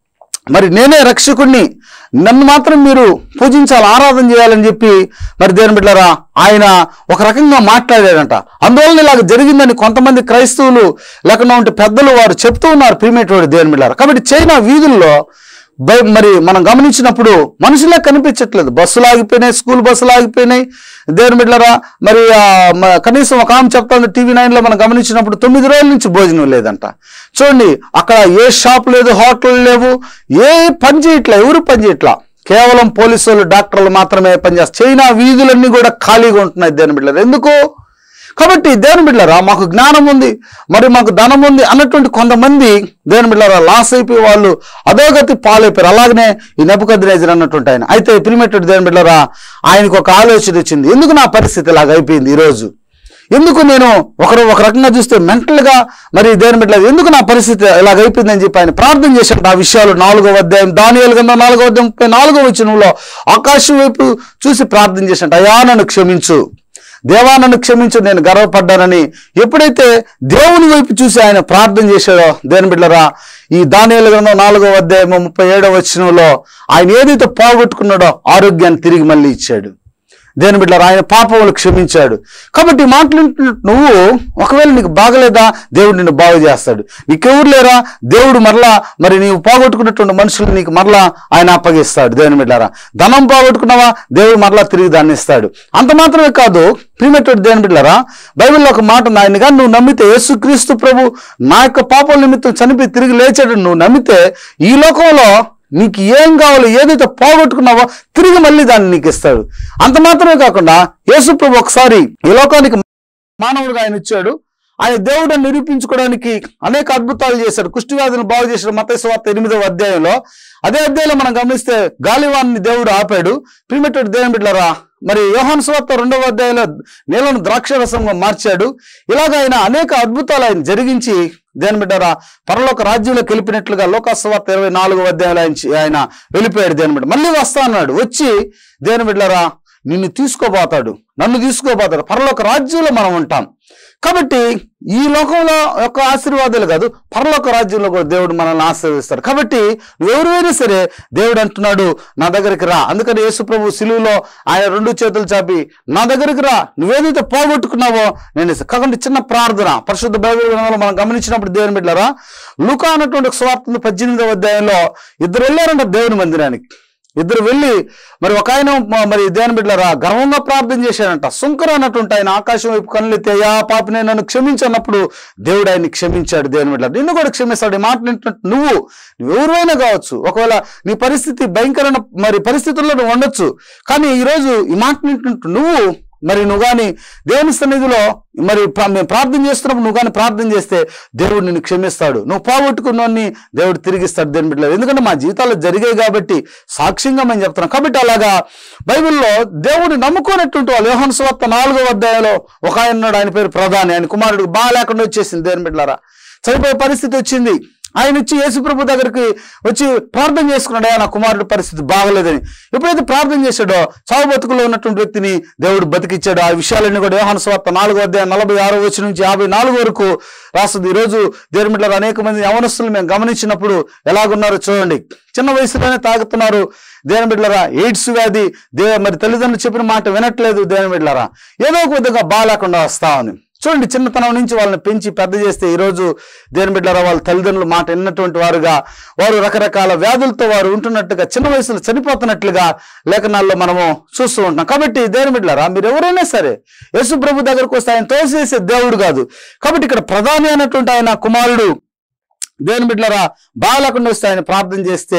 S1: మరి నేనే రక్షకుణ్ణి నన్ను మాత్రం మీరు పూజించాలి ఆరాధన చేయాలని చెప్పి మరి దేని బిడ్డలారా ఆయన ఒక రకంగా మాట్లాడాడంట అందువలన ఇలాగ జరిగిందని కొంతమంది క్రైస్తవులు లేకుండా ఉంటే పెద్దలు వారు చెప్తూ ఉన్నారు ప్రీమేటోడి దేని బిడ్డలారా కాబట్టి చైనా వీధుల్లో బై- మరి మనం గమనించినప్పుడు మనుషులే కనిపించట్లేదు బస్సులు ఆగిపోయినాయి స్కూల్ బస్సులు ఆగిపోయినాయి దేని బిడ్డలారా మరి ఆ, మ- కనీసం ఒక ఆమె చెప్తాను టీవీ నైన్లో మనం గమనించినప్పుడు తొమ్మిది రోజుల నుంచి భోజనం లేదంట చూడండి అక్కడ ఏ షాప్ లేదు హోటల్ లేవు ఏ పని చేయట్లా ఎవరు పని చేయట్లా కేవలం పోలీసు వాళ్ళు డాక్టర్లు మాత్రమే పనిచేస్తారు చైనా వీధులన్నీ కూడా ఖాళీగా ఉంటున్నాయి దేని బిడ్డలు ఎందుకు కాబట్టి దేవుని బిడ్డలారా మాకు జ్ఞానం ఉంది మరి మాకు ధనం ఉంది అన్నటువంటి కొంతమంది దేవుని బిడ్డలారా లాస్ అయిపోయి వాళ్ళు అధోగతి పాలైపోయారు అలాగనే ఈ నెపకద్రేజర్ అన్నటువంటి ఆయన అయితే పిలిమెట్టెడ్ దేవుని బిడ్డలారా ఆయనకు ఒక ఆలోచన వచ్చింది ఎందుకు నా పరిస్థితి ఇలాగ అయిపోయింది ఈరోజు ఎందుకు నేను ఒకరు ఒక రకంగా చూస్తే మెంటల్గా మరి దేని బిడ్డ ఎందుకు నా పరిస్థితి ఇలాగ అయిపోయిందని చెప్పి ఆయన ప్రార్థన చేశాడు ఆ విషయాలు నాలుగో అధ్యాయం దానియాల కింద నాలుగో అధ్యాయం ముప్పై నాలుగో వచనంలో ఆకాశం వైపు చూసి ప్రార్థన చేశాడు అయా నన్ను క్షమించు దేవా నన్ను క్షమించు నేను గర్వపడ్డానని ఎప్పుడైతే దేవుని వైపు చూసి ఆయన ప్రార్థన చేశాడో దేని బిడ్డరా ఈ దానియాల గ్రంథం నాలుగో అధ్యాయం ముప్పై ఏడో వచనంలో ఆయన ఏదైతే పోగొట్టుకున్నాడో ఆరోగ్యాన్ని తిరిగి మళ్ళీ ఇచ్చాడు దేని బిడ్డలారా ఆయన పాపములు క్షమించాడు కాబట్టి ఈ మాటలు వింటున్న నువ్వు ఒకవేళ నీకు బాగలేదా దేవుడు నిన్ను బాగు చేస్తాడు నీకెవరు లేరా దేవుడు మరలా మరి నీవు పోగొట్టుకున్నటువంటి మనుషులు నీకు మరలా ఆయన అప్పగిస్తాడు దేవుని బిడ్డారా ధనం పోగొట్టుకున్నావా దేవుడు మరలా తిరిగి దాన్ని ఇస్తాడు అంత మాత్రమే కాదు ప్రిమెటెడ్ దేవుని బిడ్డారా బైబిల్లో ఒక మాట ఉంది ఆయన కానీ నువ్వు నమ్మితే యేసుక్రీస్తు ప్రభు నా యొక్క పాపల నిమిత్తం చనిపోయి తిరిగి లేచాడు నువ్వు నమ్మితే ఈ లోకంలో నీకు ఏం కావాలో ఏదైతే పోగొట్టుకున్నావో తిరిగి మళ్ళీ దాన్ని నీకు ఇస్తాడు అంత మాత్రమే కాకుండా యేసుప్రభు ఒకసారి ఈ లోకానికి మానవుడిగా ఆయన ఇచ్చాడు ఆయన దేవుడు నిరూపించుకోవడానికి అనేక అద్భుతాలు చేశాడు కుష్టి వ్యాధిని బాగు చేశాడు మత స్వార్థ ఎనిమిదవ అధ్యాయంలో అదే అధ్యాయంలో మనం గమనిస్తే గాలివాన్ని దేవుడు ఆపాడు ప్రిమిటెడ్ దేవుని బిడ్డలారా మరి యోహాన్ స్వార్థ రెండవ అధ్యాయంలో నీళ్ళను ద్రాక్షరసంగా మార్చాడు ఇలాగ ఆయన అనేక అద్భుతాలు ఆయన జరిగించి దేని బిడ్డారా పరలోక రాజ్యంలోకి వెళ్ళిపోయినట్లుగా లోకాస్వార్త ఇరవై నాలుగో అధ్యాయంలో ఆయన చి- ఆయన వెళ్ళిపోయాడు దేని బిడ్డ మళ్ళీ వస్తా అన్నాడు వచ్చి దేని బిడ్డారా నిన్ను తీసుకోబోతాడు నన్ను తీసుకోబోతాడు పరలోక రాజ్యంలో మనం ఉంటాం కాబట్టి ఈ లోకంలో యొక్క ఆశీర్వాదాలు కాదు పరలోక రాజ్యంలో కూడా దేవుడు మనల్ని ఆశీర్వదిస్తాడు కాబట్టి ఎవరైనా సరే దేవుడు అంటున్నాడు నా దగ్గరికి రా అందుకని యేసుప్రభు సిలువులో ఆయన రెండు చేతులు చాపి నా దగ్గరికి రా నువ్వేదైతే పోగొట్టుకున్నావో నేను ఇస్తా. కాబట్టి చిన్న ప్రార్థన పరిశుద్ధ బైబిల్ గ్రంథంలో మనం గమనించినప్పుడు దేవుని బిడ్డలారా లూకా అన్నటువంటి ఒక స్వార్థ పద్దెనిమిదవ అధ్యాయంలో ఇద్దరు వెళ్ళారంట దేవుని మందిరానికి ఇద్దరు వెళ్ళి మరి ఒక ఆయన మ- మరి దేని బిడ్డలారా గర్వంగా ప్రార్థన చేశాడంట సుంకర అన్నటువంటి ఆయన ఆకాశం వైపు కనులెత్తి అయ్యా పాప నేను నన్ను క్షమించన్నప్పుడు దేవుడు ఆయన్ని క్షమించాడు దేవుని బిడ్డ నిన్ను కూడా క్షమిస్తాడు ఈ మాట వింటున్నట్టు నువ్వు నువ్వు ఎవరైనా కావచ్చు ఒకవేళ నీ పరిస్థితి భయంకరమైన మరి పరిస్థితుల్లో నువ్వు ఉండొచ్చు కానీ ఈరోజు ఈ మాట వింటున్నట్టు నువ్వు మరి నువ్వు కానీ దేవుని సన్నిధిలో మరి ప్ర- మేము ప్రార్థన చేస్తున్నప్పుడు నువ్వు కానీ ప్రార్థన చేస్తే దేవుడు నిన్ను క్షమిస్తాడు నువ్వు పోగొట్టుకున్నవన్నీ దేవుడు తిరిగిస్తాడు దేవుని బిడ్డలు ఎందుకంటే మా జీవితాల్లో జరిగాయి కాబట్టి సాక్ష్యంగా మేము చెప్తున్నాం కాబట్టి అలాగా బైబిల్లో దేవుడిని నమ్ముకున్నటువంటి వాళ్ళు యోహన్ స్వార్త నాలుగో అధ్యాయంలో ఒక ఆయన ఉన్నాడు ఆయన పేరు ప్రధాని ఆయన కుమారుడు బాగా లేకుండా వచ్చేసింది దేవుని బిడ్డలారా చనిపోయే పరిస్థితి వచ్చింది ఆయన వచ్చి యేసుప్రభు దగ్గరికి వచ్చి ప్రార్థన చేసుకున్నాడు "అయ్యా, నా కుమారుడి పరిస్థితి బాగలేదని ఎప్పుడైతే ప్రార్థన చేశాడో చావు బతుకులో ఉన్నటువంటి వ్యక్తిని దేవుడు బతికిచ్చాడు ఆ విషయాలన్నీ కూడా యోహాను స్వార్త నాలుగో అధ్యాయం నలభై ఆరో వచ్చి నుంచి యాభై నాలుగు వరకు రాస్తుంది ఈ రోజు దేవుని బిడ్డలు అనేక మంది యవనస్తులు మేము గమనించినప్పుడు ఎలాగున్నారో చూడండి చిన్న వయసులోనే తాగుతున్నారు దేవుని బిడ్డలరా ఎయిడ్స్ వ్యాధి దే మరి తల్లిదండ్రులు చెప్పిన మాట వినట్లేదు దేవుని బిడ్డలరా ఏదో ఒక విధంగా బాగాలేకుండా వస్తా ఉంది చూడండి చిన్నతనం నుంచి వాళ్ళని పెంచి పెద్ద చేస్తే ఈరోజు దేని బిడ్డరా వాళ్ళ తల్లిదండ్రుల మాట విన్నటువంటి వారుగా వారు రకరకాల వ్యాధులతో వారు ఉంటున్నట్టుగా చిన్న వయసులో చనిపోతున్నట్లుగా లేఖనాల్లో మనము చూస్తూ ఉంటాం కాబట్టి దేని బిడ్డలారా మీరు ఎవరైనా సరే యేసు ప్రభు దగ్గరకు వస్తే ఆయన తోసేసే దేవుడు కాదు కాబట్టి ఇక్కడ ప్రధాని అయినటువంటి ఆయన కుమారుడు దేవుని బిడ్డలారా బాగాలేకుండా వస్తే ఆయన ప్రార్థన చేస్తే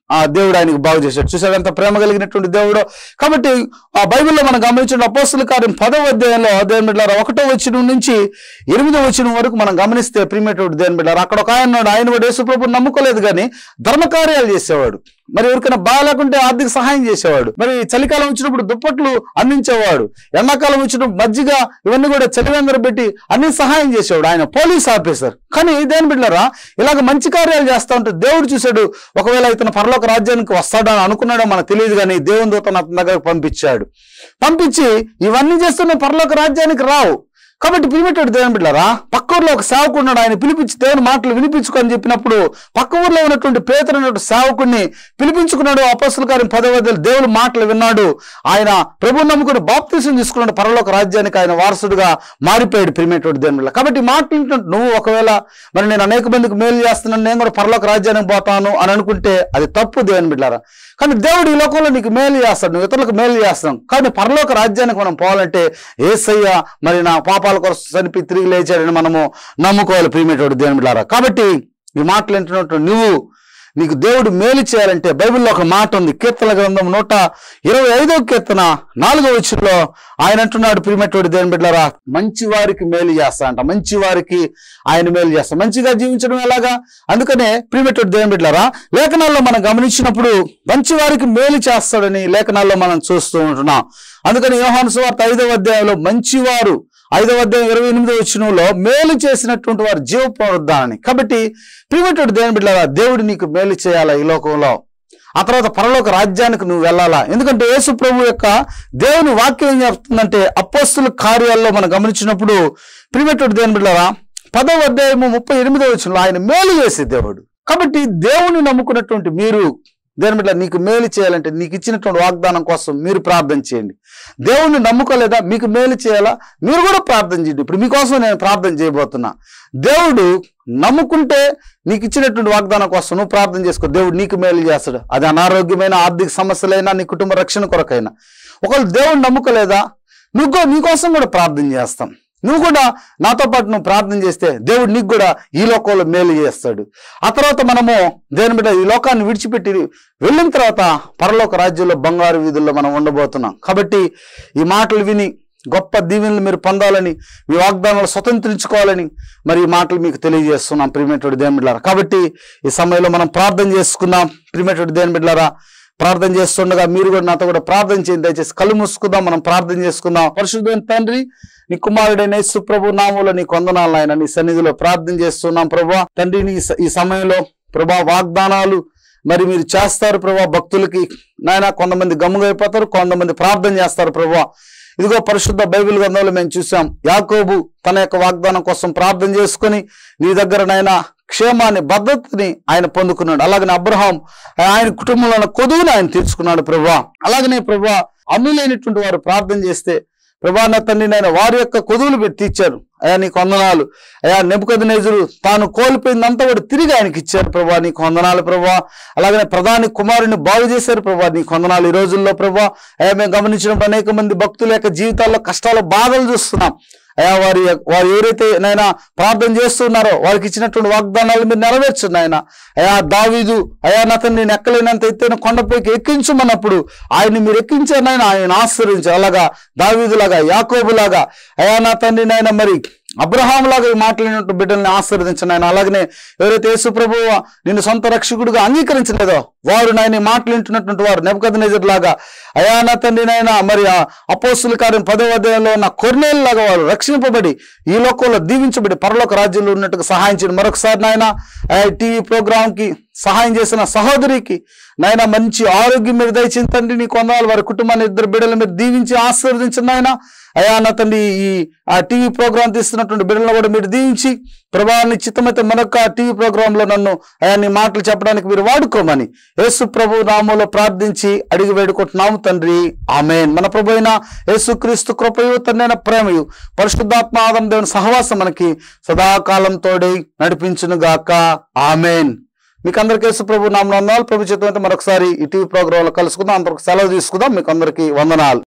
S1: ఆ దేవుడు ఆయనకు బాగు చేశాడు చూసాడు ఎంత ప్రేమ కలిగినటువంటి దేవుడు కాబట్టి ఆ బైబిల్లో మనం గమనించిన అపోస్తుల కార్యం పదవ అధ్యాయంలో దేవుని బిడ్డారు ఒకటో వచ్చిన నుంచి ఎనిమిదో వచ్చిన వరకు మనం గమనిస్తే ప్రియమైనటువంటి దేవుని బిడ్డారు అక్కడ ఒక ఆయన ఉన్నాడు ఆయన కూడా యేసుప్రభు నమ్ముకోలేదు కానీ ధర్మకార్యాలు చేసేవాడు మరి ఎవరికైనా బాగాలేకుంటే ఆర్థిక సహాయం చేసేవాడు మరి చలికాలం వచ్చినప్పుడు దుప్పట్లు అందించేవాడు ఎండాకాలం వచ్చినప్పుడు మజ్జిగ ఇవన్నీ కూడా చలివెందర పెట్టి అన్ని సహాయం చేసేవాడు ఆయన పోలీస్ ఆఫీసర్ కానీ దేని బిడ్డారా ఇలాగ మంచి కార్యాలు చేస్తా ఉంటే దేవుడు చూశాడు ఒకవేళ ఇతను పరలోక రాజ్యానికి వస్తాడని అనుకున్నాడో మనకు తెలియదు కానీ దేవుని దూతను అతని దగ్గరకు పంపించాడు పంపించి ఇవన్నీ చేస్తున్న పరలోక రాజ్యానికి రావు కాబట్టి పిలిపెట్టాడు దేవుని బిడ్డారా పక్క ఊర్లో ఒక సేవకుడు ఉన్నాడు ఆయన పిలిపించి దేవుని మాటలు వినిపించుకొని చెప్పినప్పుడు పక్క ఊర్లో ఉన్నటువంటి పేతురు అనేటువంటి సేవకుడిని పిలిపించుకున్నాడు అపస్సుల కార్యం పదవదలు దేవుని మాటలు విన్నాడు ఆయన ప్రభు నమ్ముకుని బాప్తీసం తీసుకున్నాడు పరలోక రాజ్యానికి ఆయన వారసుడుగా మారిపోయాడు పిలిమేటువంటి దేవుని బిడ్డ కాబట్టి ఈ మాటలు వింటున్నట్టు నువ్వు ఒకవేళ మరి నేను అనేక మందికి మేలు చేస్తున్నాను నేను కూడా పరలోక రాజ్యానికి పోతాను అని అనుకుంటే అది తప్పు దేవుని బిడ్డారా కానీ దేవుడు ఈ లోకంలో నీకు మేలు చేస్తాడు నువ్వు ఇతరులకు మేలు చేస్తాం కానీ పరలోక రాజ్యానికి మనం పోవాలంటే ఏసయ్య మరి నా పాపాల కోసం చనిపి తిరిగి లేచాడని మనము నమ్ముకోవాలి ప్రియమేటోడు దేవుని బిడ్డారా కాబట్టి ఈ మాటలు వింటున్నట్టు నువ్వు నీకు దేవుడు మేలు చేయాలంటే బైబిల్లో ఒక మాట ఉంది కీర్తన గ్రంథం నూట ఇరవై ఐదో కీర్తన నాలుగో వచ్చులో ఆయన అంటున్నాడు ప్రియమేటోడు దేవుని బిడ్డారా మంచి వారికి మేలు చేస్తా అంట మంచి వారికి ఆయన మేలు చేస్తా మంచిగా జీవించడం ఎలాగా అందుకనే ప్రియమేటోడు దేవుని బిడ్డారా లేఖనాల్లో మనం గమనించినప్పుడు మంచి వారికి మేలు చేస్తాడని లేఖనాల్లో మనం చూస్తూ ఉంటున్నాం అందుకని యోహాను సువార్త ఐదవ అధ్యాయంలో మంచివారు ఐదవ అధ్యాయం ఇరవై ఎనిమిదో వచ్చినంలో మేలు చేసినటువంటి వారు జీవ పునరుద్ధానని కాబట్టి ప్రియమేటోడు దేవుని బిడ్డారా దేవుడు నీకు మేలు చేయాలా ఈ లోకంలో ఆ తర్వాత పరలోక రాజ్యానికి నువ్వు వెళ్ళాలా ఎందుకంటే యేసు ప్రభు యొక్క దేవుని వాక్యం ఏం చెప్తుందంటే అపోస్తుల కార్యాల్లో మనం గమనించినప్పుడు ప్రియమేటోడు దేవుని బిడ్డారా పదవ అధ్యాయము ముప్పై ఎనిమిదో వచ్చిన ఆయన మేలు చేసే దేవుడు కాబట్టి దేవుని నమ్ముకున్నటువంటి మీరు దేవుని బిడ్డ నీకు మేలు చేయాలంటే నీకు ఇచ్చినటువంటి వాగ్దానం కోసం మీరు ప్రార్థన చేయండి దేవుణ్ణి నమ్ముకోలేదా మీకు మేలు చేయాలా మీరు కూడా ప్రార్థన చేయండి ఇప్పుడు మీకోసం నేను ప్రార్థన చేయబోతున్నా దేవుడు నమ్ముకుంటే నీకు ఇచ్చినటువంటి వాగ్దానం కోసం నువ్వు ప్రార్థన చేసుకో దేవుడు నీకు మేలు చేస్తాడు అది అనారోగ్యమైన ఆర్థిక సమస్యలైనా నీ కుటుంబ రక్షణ కొరకైనా ఒకవేళ దేవుడు నమ్ముకోలేదా నువ్వు కూడా నీకోసం కూడా ప్రార్థన చేస్తాం నువ్వు కూడా నాతో పాటు నువ్వు ప్రార్థన చేస్తే దేవుడు నీకు కూడా ఈ లోకంలో మేలు చేస్తాడు ఆ తర్వాత మనము దేని బిడ్డ ఈ లోకాన్ని విడిచిపెట్టి వెళ్ళిన తర్వాత పరలోక రాజ్యంలో బంగారు వీధుల్లో మనం ఉండబోతున్నాం కాబట్టి ఈ మాటలు విని గొప్ప దీవెనలు మీరు పొందాలని మీ వాగ్దానాలు స్వతంత్రించుకోవాలని మరి ఈ మాటలు మీకు తెలియజేస్తున్నాం ప్రిమేటెడ్ దేని బిడ్డారా కాబట్టి ఈ సమయంలో మనం ప్రార్థన చేసుకుందాం ప్రిమేటెడ్ దేని బిడ్డారా ప్రార్థన చేస్తుండగా మీరు కూడా నాతో కూడా ప్రార్థన చేయండి దయచేసి కళ్ళు మూసుకుందాం మనం ప్రార్థన చేసుకుందాం పరిశుద్ధమైన తండ్రి నీ కుమారుడైన యేసు ప్రభు నామంలో నీ కొందనాలు ఆయన నీ సన్నిధిలో ప్రార్థన చేస్తున్నాం ప్రభా తండ్రి నీ స- ఈ సమయంలో ప్రభా వాగ్దానాలు మరి మీరు చేస్తారు ప్రభా భక్తులకి నాయన కొంతమంది గమ్ముగా అయిపోతారు కొంతమంది ప్రార్థన చేస్తారు ప్రభా ఇదిగో పరిశుద్ధ బైబిల్ గ్రంథంలో మేము చూసాం యాకోబు తన యొక్క వాగ్దానం కోసం ప్రార్థన చేసుకొని నీ దగ్గర నాయన క్షేమాన్ని భద్రతని ఆయన పొందుకున్నాడు అలాగనే అబ్రహాం ఆయన కుటుంబంలో ఉన్న కొదువుని ఆయన తీర్చుకున్నాడు ప్రభా అలాగనే ప్రభా అన్నులైనటువంటి వారు ప్రార్థన చేస్తే ప్రభా నా తండ్రి నాయన వారి యొక్క కొదువులు పెట్టి తీర్చారు అయా నీకు వందనాలు అయా నెబుకదనేజురు తాను కోల్పోయిందంతా కూడా తిరిగి ఆయనకి ఇచ్చారు ప్రభా నీకు వందనాలు ప్రభా అలాగనే ప్రధాని కుమారుని బాగు చేశారు ప్రభా నీకు వందనాలు ఈ రోజుల్లో ప్రభా అయా మేము గమనించినప్పుడు అనేక మంది భక్తుల యొక్క జీవితాల్లో కష్టాలు బాధలు చూస్తున్నాం అయా వారి వారు ఎవరైతే నాయన ప్రార్థన చేస్తున్నారో వారికి ఇచ్చినటువంటి వాగ్దానాలు మీరు నెరవేర్చండి ఆయన అయా దావీదు అయా నా తండ్రి నేను ఎక్కలేనంత ఎత్తైన కొండపైకి ఎక్కించమన్నప్పుడు ఆయన్ని మీరు ఎక్కించారు నాయన ఆయన ఆశ్రయించారు అలాగా దావీదులాగా యాకోబులాగా అయా నా తండ్రి నాయన మరి అబ్రహాం లాగా ఈ మాట్లాడినట్టు బిడ్డల్ని ఆశీర్వదించండి ఆయన అలాగనే ఎవరైతే యేసు ప్రభువు నిన్ను సొంత రక్షకుడుగా అంగీకరించలేదో వారు నాయన ఈ మాటలు వింటున్నటువంటి వారు నెబద్ లాగా అయా నా తండ్రి నాయన మరి ఆ అపోస్తుల కార్యం పదవ అధ్యాయంలో ఉన్న కొర్నేలు లాగా వారు రక్షింపబడి ఈ లోకంలో దీవించబడి పరలోక రాజ్యంలో ఉన్నట్టుగా సహాయం చేయండి మరొకసారి నాయన టీవీ ప్రోగ్రామ్ కి సహాయం చేసిన సహోదరికి నాయన మంచి ఆరోగ్యం మీరు దయచింది తండ్రి నీ కొందాలు వారి కుటుంబాన్ని ఇద్దరు బిడ్డల మీద దీవించి ఆశీర్వదించండి నాయన అయా నా తండ్రి ఈ ఆ టీవీ ప్రోగ్రాం తీస్తున్నటువంటి బిడ్డలను కూడా మీరు దీవించి ప్రభావాన్ని చిత్తమైతే మరొక టీవీ ప్రోగ్రామ్ లో నన్ను అయా నీ మాటలు చెప్పడానికి మీరు వాడుకోమని యేసు ప్రభు నామంలో ప్రార్థించి అడిగి వేడుకుంటున్నాము తండ్రి ఆమెన్ మన ప్రభు అయిన యేసు క్రీస్తు కృపయు తండ్రి ప్రేమయు పరిశుద్ధాత్మ ఆదం దేవుని సహవాసం మనకి సదాకాలం తోడై నడిపించును గాక ఆమెన్ మీకు అందరికీ యేసు ప్రభు నామం వందనాలు ప్రభు చిత్తమైతే మరొకసారి ఈ టీవీ ప్రోగ్రాంలో కలుసుకుందాం అందరికి సెలవు తీసుకుందాం మీకు అందరికీ వందనాలు